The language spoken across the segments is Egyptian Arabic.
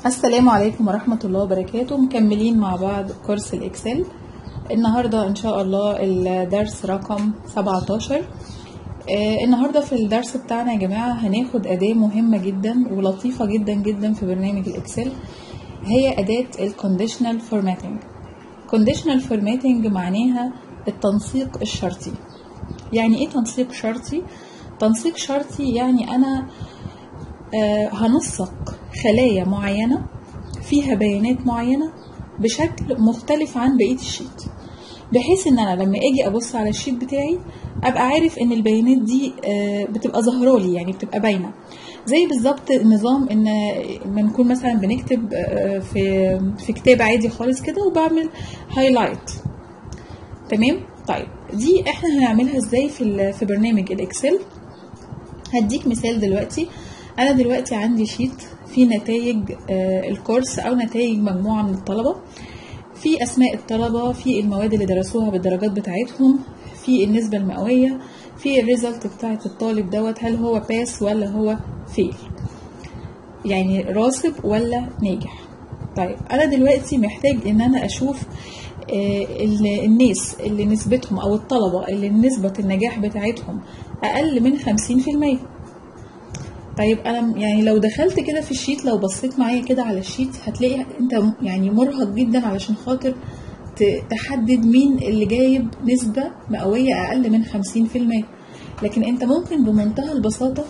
السلام عليكم ورحمة الله وبركاته مكملين مع بعض كورس الإكسل النهاردة إن شاء الله الدرس رقم 17 آه النهاردة في الدرس بتاعنا يا جماعة هناخد أداة مهمة جدا ولطيفة جدا جدا في برنامج الإكسل هي أداة الكونديشنال فورماتنج كونديشنال فورماتنج معناها التنسيق الشرطي يعني ايه تنسيق شرطي تنسيق شرطي يعني انا آه هنسق خلايا معينة فيها بيانات معينة بشكل مختلف عن بقية الشيت بحيث ان انا لما اجي ابص على الشيت بتاعي ابقى عارف ان البيانات دي آه بتبقى ظاهرالي يعني بتبقى باينه زي بالظبط نظام ان لما نكون مثلا بنكتب آه في في كتاب عادي خالص كده وبعمل هايلايت تمام طيب دي احنا هنعملها ازاي في في برنامج الاكسل هديك مثال دلوقتي انا دلوقتي عندي شيت فيه نتائج آه الكورس او نتائج مجموعه من الطلبه في اسماء الطلبه في المواد اللي درسوها بالدرجات بتاعتهم في النسبه المئويه في الريزلت بتاعت الطالب دوت هل هو باس ولا هو فيل يعني راسب ولا ناجح طيب انا دلوقتي محتاج ان انا اشوف الناس اللي نسبتهم او الطلبه اللي نسبه النجاح بتاعتهم اقل من 50% طيب انا يعني لو دخلت كده في الشيت لو بصيت معايا كده على الشيت هتلاقي انت يعني مرهق جدا علشان خاطر تحدد مين اللي جايب نسبة مئوية أقل من 50% لكن أنت ممكن بمنتهى البساطة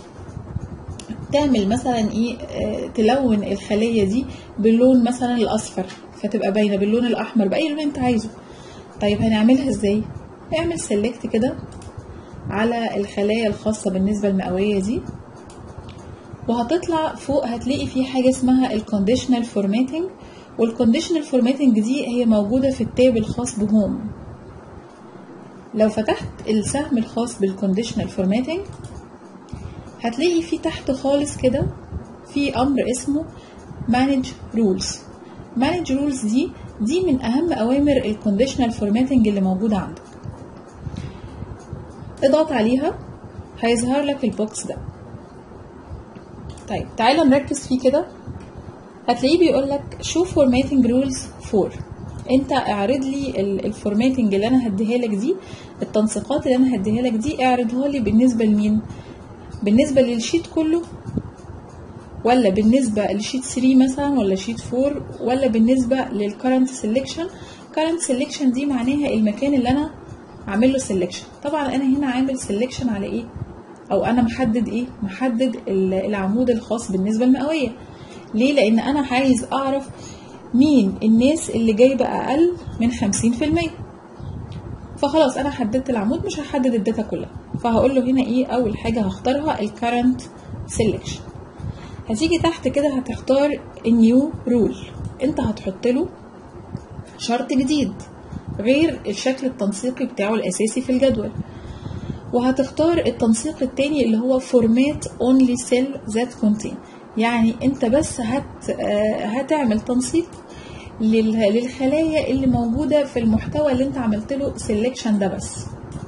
تعمل مثلا ايه تلون الخلية دي باللون مثلا الأصفر فتبقى باينة باللون الأحمر بأي لون أنت عايزه طيب هنعملها ازاي؟ اعمل سيلكت كده على الخلايا الخاصة بالنسبة المئوية دي وهتطلع فوق هتلاقي في حاجة اسمها الكونديشنال فورماتنج والكونديشنال فورماتنج دي هي موجودة في التاب الخاص بهوم لو فتحت السهم الخاص بالكونديشنال فورماتنج هتلاقي في تحت خالص كده في امر اسمه manage rules manage rules دي دي من اهم اوامر الكونديشنال فورماتنج اللي موجودة عندك اضغط عليها هيظهر لك البوكس ده طيب تعالى نركز فيه كده هتلاقيه بيقول لك شو فورماتنج رولز فور انت اعرض لي الفورماتنج اللي انا هديها لك دي التنسيقات اللي انا هديها لك دي اعرضها لي بالنسبه لمين بالنسبه للشيت كله ولا بالنسبه لشيت 3 مثلا ولا شيت 4 ولا بالنسبه للكرنت سيلكشن كرنت سيلكشن دي معناها المكان اللي انا عامل له سيلكشن طبعا انا هنا عامل سيلكشن على ايه او انا محدد ايه محدد العمود الخاص بالنسبه المئويه ليه لان انا عايز اعرف مين الناس اللي جايبه اقل من 50% فخلاص انا حددت العمود مش هحدد الداتا كلها فهقول له هنا ايه اول حاجه هختارها الكرنت سيلكشن هتيجي تحت كده هتختار النيو رول انت هتحط له شرط جديد غير الشكل التنسيقي بتاعه الاساسي في الجدول وهتختار التنسيق التاني اللي هو format only cell that contain يعني انت بس هت هتعمل تنسيق للخلايا اللي موجودة في المحتوى اللي انت عملت له selection ده بس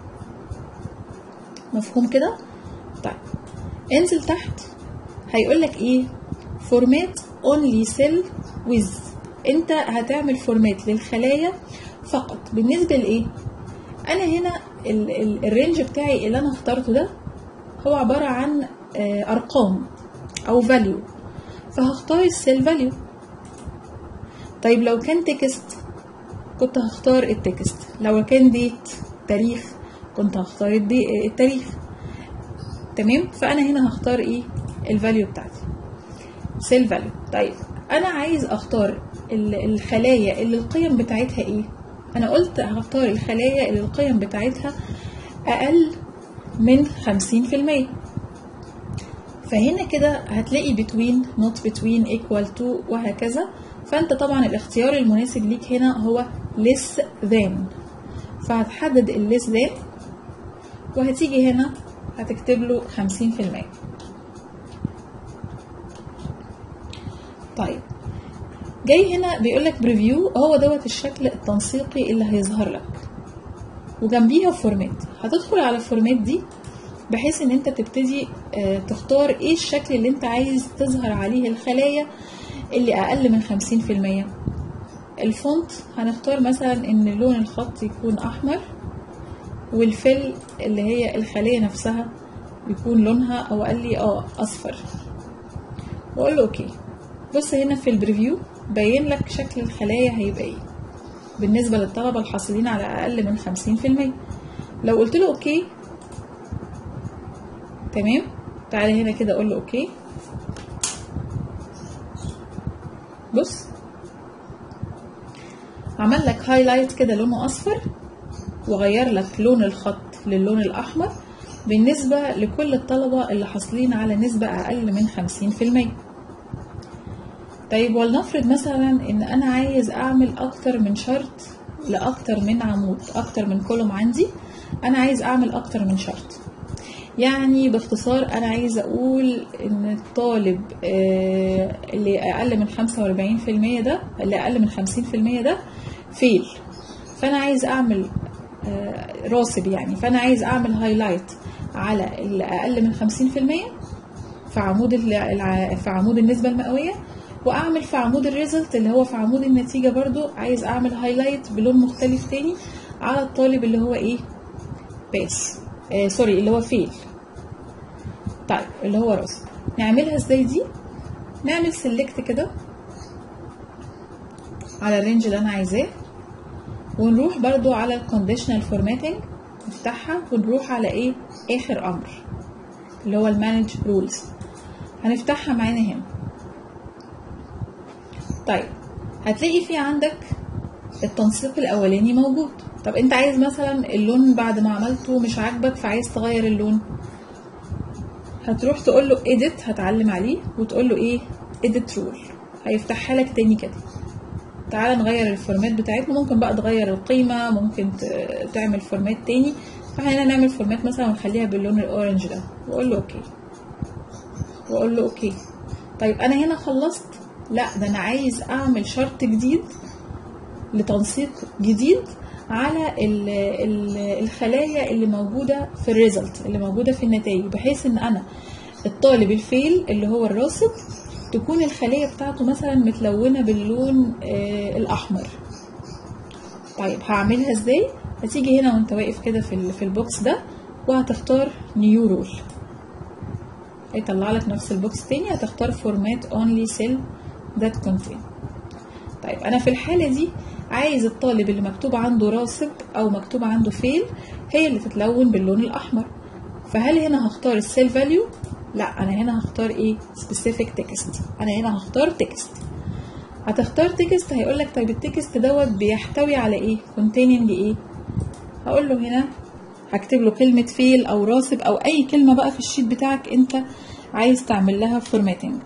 مفهوم كده طيب انزل تحت هيقول لك ايه format only cell with انت هتعمل فورمات للخلايا فقط بالنسبة لايه انا هنا الرينج بتاعي اللي انا اخترته ده هو عبارة عن ارقام او فاليو فهختار السيل فاليو طيب لو كان تكست كنت هختار التكست لو كان ديت تاريخ كنت هختار الدي التاريخ تمام فانا هنا هختار ايه الفاليو بتاعتي سيل فاليو طيب انا عايز اختار الخلايا اللي القيم بتاعتها ايه انا قلت هختار الخلايا اللي القيم بتاعتها اقل من 50% فهنا كده هتلاقي between not between equal to وهكذا فانت طبعا الاختيار المناسب ليك هنا هو less than فهتحدد ال less than وهتيجي هنا هتكتب له 50% طيب جاي هنا بيقول لك بريفيو هو دوت الشكل التنسيقي اللي هيظهر لك وجنبيها فورمات هتدخل على الفورمات دي بحيث ان انت تبتدي تختار ايه الشكل اللي انت عايز تظهر عليه الخلايا اللي اقل من خمسين في المية الفونت هنختار مثلا ان لون الخط يكون احمر والفل اللي هي الخلية نفسها يكون لونها او قال لي اه اصفر واقول له اوكي بص هنا في البريفيو بين لك شكل الخلايا هيبقى ايه بالنسبة للطلبة الحاصلين على اقل من خمسين في المية لو قلت له اوكي تمام تعالى هنا كده اقول له اوكي بص عمل لك هايلايت كده لونه اصفر وغير لك لون الخط للون الاحمر بالنسبة لكل الطلبة اللي حاصلين على نسبة اقل من خمسين في المية طيب ولنفرض مثلا ان انا عايز اعمل اكتر من شرط لاكتر من عمود اكتر من كولوم عندي انا عايز اعمل اكتر من شرط يعني باختصار انا عايزه اقول ان الطالب آه، اللي اقل من 45% ده اللي اقل من 50% ده فيل فانا عايز اعمل آه، راسب يعني فانا عايز اعمل هايلايت على اللي اقل من 50% في عمود ال- الع- في عمود النسبه المئويه واعمل في عمود الريزلت اللي هو في عمود النتيجه برضو عايز اعمل هايلايت بلون مختلف تاني على الطالب اللي هو ايه باس آه سوري اللي هو فيل طيب اللي هو راسب نعملها ازاي دي نعمل سيلكت كده على الرينج اللي انا عايزاه ونروح برضو على الكونديشنال فورماتنج نفتحها ونروح على ايه اخر امر اللي هو المانج رولز هنفتحها معانا هنا طيب هتلاقي في عندك التنسيق الاولاني موجود طب انت عايز مثلا اللون بعد ما عملته مش عاجبك فعايز تغير اللون هتروح تقول له edit هتعلم عليه وتقول له ايه edit rule هيفتحها لك تاني كده تعالى نغير الفورمات بتاعتنا ممكن بقى تغير القيمة ممكن ت- تعمل فورمات تاني فاحنا نعمل فورمات مثلا ونخليها باللون الاورنج ده واقول له اوكي واقول له اوكي طيب انا هنا خلصت لا ده انا عايز اعمل شرط جديد لتنسيق جديد على ال ال الخلايا اللي موجودة في الريزلت اللي موجودة في النتائج بحيث ان انا الطالب الفيل اللي هو الراسب تكون الخلية بتاعته مثلا متلونة باللون آه الأحمر طيب هعملها ازاي هتيجي هنا وانت واقف كده في, ال- في البوكس ده وهتختار نيو رول هيطلع لك نفس البوكس تاني هتختار فورمات اونلي سيل ذات كونتين طيب انا في الحالة دي عايز الطالب اللي مكتوب عنده راسب او مكتوب عنده فيل هي اللي تتلون باللون الاحمر فهل هنا هختار السيل فاليو لا انا هنا هختار ايه سبيسيفيك تكست انا هنا هختار تكست هتختار تكست هيقول لك طيب التكست دوت بيحتوي على ايه containing ايه هقول له هنا هكتب له كلمة فيل او راسب او اي كلمة بقى في الشيت بتاعك انت عايز تعمل لها فورماتنج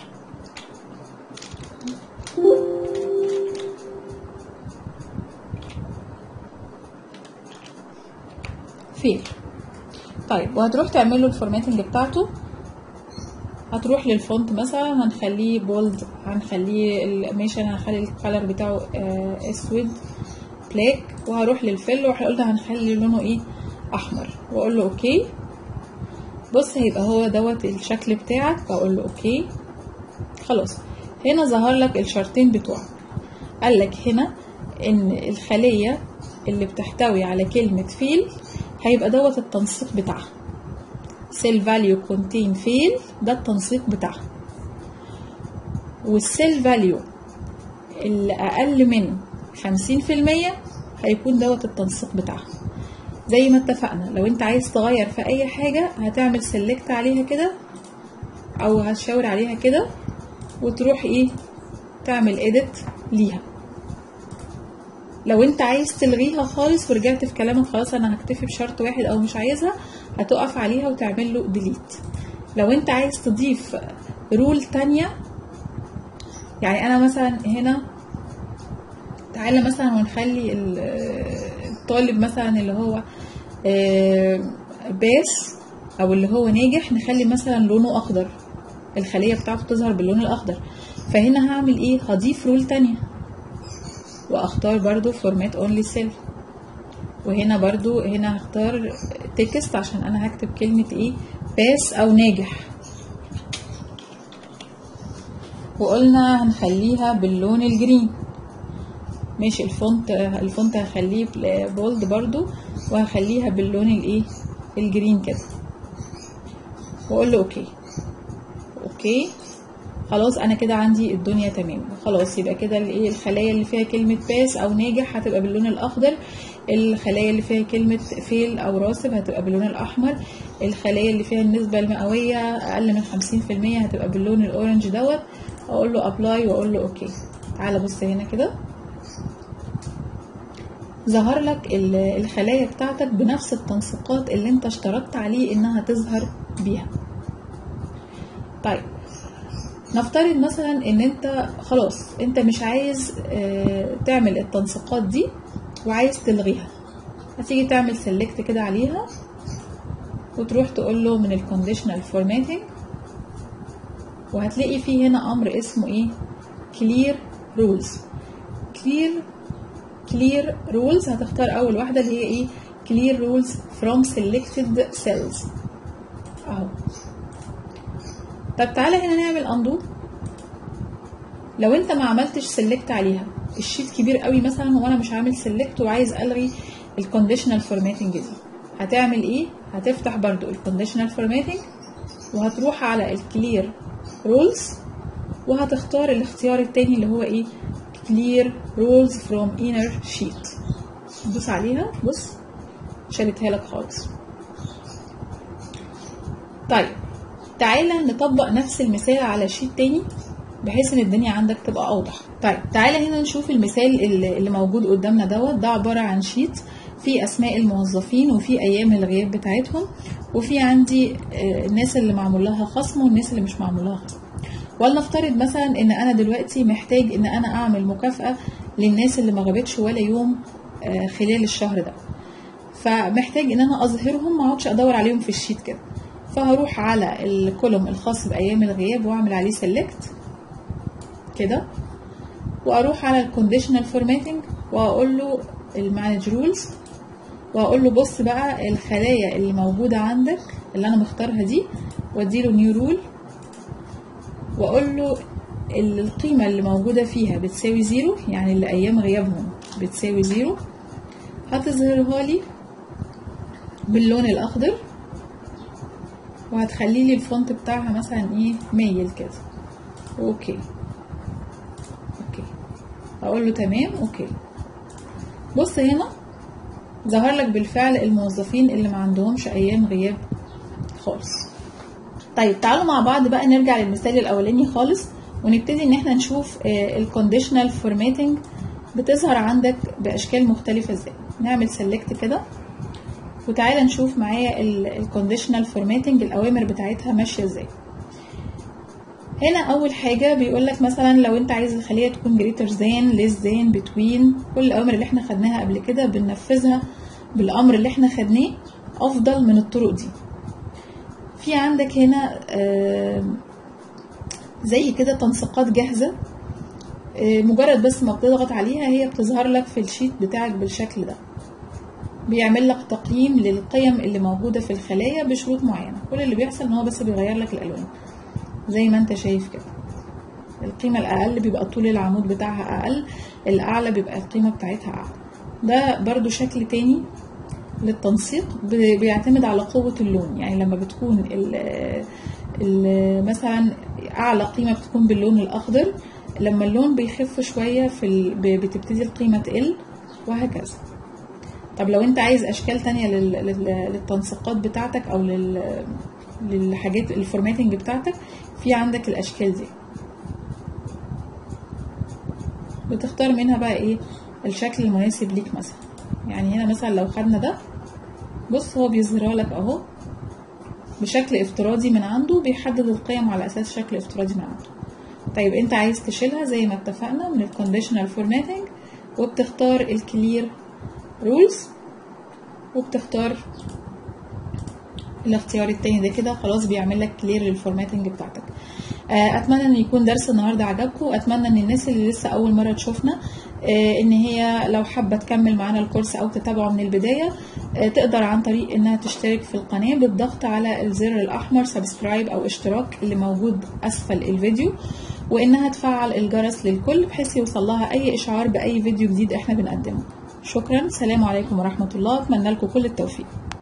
فيل طيب وهتروح تعمل له الفورماتنج بتاعته هتروح للفونت مثلا هنخليه بولد هنخليه ال- ماشي انا هخلي الكالر بتاعه آه، اسود بلاك وهروح للفل واحنا قلنا هنخلي لونه ايه احمر واقول له اوكي بص هيبقى هو دوت الشكل بتاعك بقول له اوكي خلاص هنا ظهر لك الشرطين بتوعك قال لك هنا ان الخليه اللي بتحتوي على كلمه فيل هيبقى دوت التنسيق بتاعها سيل فاليو كونتين فيل ده التنسيق بتاعها والسيل فاليو اللي اقل من خمسين في المية هيكون دوت التنسيق بتاعها زي ما اتفقنا لو انت عايز تغير في اي حاجة هتعمل سيلكت عليها كده او هتشاور عليها كده وتروح ايه تعمل edit ليها لو انت عايز تلغيها خالص ورجعت في كلامك خلاص انا هكتفي بشرط واحد او مش عايزها هتقف عليها وتعمل له ديليت لو انت عايز تضيف رول تانية يعني انا مثلا هنا تعالى مثلا ونخلي ال- الطالب مثلا اللي هو آه، باس او اللي هو ناجح نخلي مثلا لونه اخضر الخلية بتاعته تظهر باللون الاخضر فهنا هعمل ايه هضيف رول تانية واختار برضو فورمات اونلي سيل وهنا برضو هنا هختار تكست عشان انا هكتب كلمة ايه باس او ناجح وقلنا هنخليها باللون الجرين ماشي الفونت الفونت هخليه بولد برضو وهخليها باللون الايه الجرين كده واقول له اوكي اوكي خلاص انا كده عندي الدنيا تمام خلاص يبقى كده الايه الخلايا اللي فيها كلمه باس او ناجح هتبقى باللون الاخضر الخلايا اللي فيها كلمه فيل او راسب هتبقى باللون الاحمر الخلايا اللي فيها النسبه المئويه اقل من 50% هتبقى باللون الاورنج دوت اقول له ابلاي واقول له اوكي تعالى بص هنا كده ظهر لك الخلايا بتاعتك بنفس التنسيقات اللي انت اشترطت عليه انها تظهر بيها طيب نفترض مثلا ان انت خلاص انت مش عايز اه تعمل التنسيقات دي وعايز تلغيها هتيجي تعمل سيلكت كده عليها وتروح تقول له من الكونديشنال فورماتنج وهتلاقي فيه هنا امر اسمه ايه clear rules clear clear rules هتختار اول واحده اللي هي ايه clear rules from selected cells اهو طب تعالى هنا نعمل اندو لو انت ما عملتش سيلكت عليها الشيت كبير قوي مثلا وانا مش عامل سيلكت وعايز الغي الكونديشنال فورماتنج دي هتعمل ايه هتفتح برضو الكونديشنال فورماتنج وهتروح على الكلير رولز وهتختار الاختيار التاني اللي هو ايه clear rules from inner sheet دوس عليها بص شالتها لك خالص طيب تعالى نطبق نفس المثال على شيت تاني بحيث ان الدنيا عندك تبقى اوضح طيب تعالى هنا نشوف المثال اللي موجود قدامنا دوت ده عباره عن شيت في اسماء الموظفين وفي ايام الغياب بتاعتهم وفي عندي الناس اللي معمول لها خصم والناس اللي مش معمول لها خصم ولنفترض مثلا ان انا دلوقتي محتاج ان انا اعمل مكافاه للناس اللي ما غابتش ولا يوم خلال الشهر ده فمحتاج ان انا اظهرهم ما اقعدش ادور عليهم في الشيت كده فهروح على الكولوم الخاص بايام الغياب واعمل عليه سيلكت كده واروح على الكونديشنال فورماتنج واقول له المانج رولز واقول له بص بقى الخلايا اللي موجوده عندك اللي انا مختارها دي واديله نيو رول واقول له القيمة اللي موجودة فيها بتساوي زيرو يعني اللي أيام غيابهم بتساوي زيرو هتظهرها لي باللون الأخضر وهتخلي لي الفونت بتاعها مثلا ايه مايل كده اوكي اوكي اقول له تمام اوكي بص هنا ظهر لك بالفعل الموظفين اللي ما عندهمش ايام غياب خالص طيب تعالوا مع بعض بقى نرجع للمثال الاولاني خالص ونبتدي ان احنا نشوف الكونديشنال فورماتنج بتظهر عندك باشكال مختلفه ازاي نعمل سيلكت كده وتعالى نشوف معايا الكونديشنال فورماتنج الاوامر بتاعتها ماشيه ازاي هنا اول حاجه بيقول لك مثلا لو انت عايز الخليه تكون greater than less than between كل الاوامر اللي احنا خدناها قبل كده بننفذها بالامر اللي احنا خدناه افضل من الطرق دي في عندك هنا زي كده تنسيقات جاهزه مجرد بس ما بتضغط عليها هي بتظهر لك في الشيت بتاعك بالشكل ده بيعمل لك تقييم للقيم اللي موجوده في الخلايا بشروط معينه كل اللي بيحصل ان هو بس بيغير لك الالوان زي ما انت شايف كده القيمه الاقل بيبقى طول العمود بتاعها اقل الاعلى بيبقى القيمه بتاعتها اعلى ده برضو شكل تاني للتنسيق بيعتمد على قوة اللون يعني لما بتكون ال ال مثلا أعلى قيمة بتكون باللون الأخضر لما اللون بيخف شوية في ال... بتبتدي القيمة تقل وهكذا طب لو انت عايز اشكال تانية لل... لل... للتنسيقات بتاعتك او لل... للحاجات الفورماتنج بتاعتك في عندك الاشكال دي بتختار منها بقى ايه الشكل المناسب ليك مثلا يعني هنا مثلا لو خدنا ده بص هو بيظهرها لك اهو بشكل افتراضي من عنده بيحدد القيم على اساس شكل افتراضي من عنده طيب انت عايز تشيلها زي ما اتفقنا من الكونديشنال فورماتنج وبتختار الكلير رولز وبتختار الاختيار التاني ده كده خلاص بيعمل لك كلير للفورماتنج بتاعتك اتمنى ان يكون درس النهارده عجبكم اتمنى ان الناس اللي لسه اول مره تشوفنا ان هي لو حابه تكمل معانا الكورس او تتابعه من البدايه تقدر عن طريق انها تشترك في القناه بالضغط على الزر الاحمر سبسكرايب او اشتراك اللي موجود اسفل الفيديو وإنها تفعل الجرس للكل بحيث يوصل لها أي إشعار بأي فيديو جديد إحنا بنقدمه شكرا سلام عليكم ورحمة الله أتمنى لكم كل التوفيق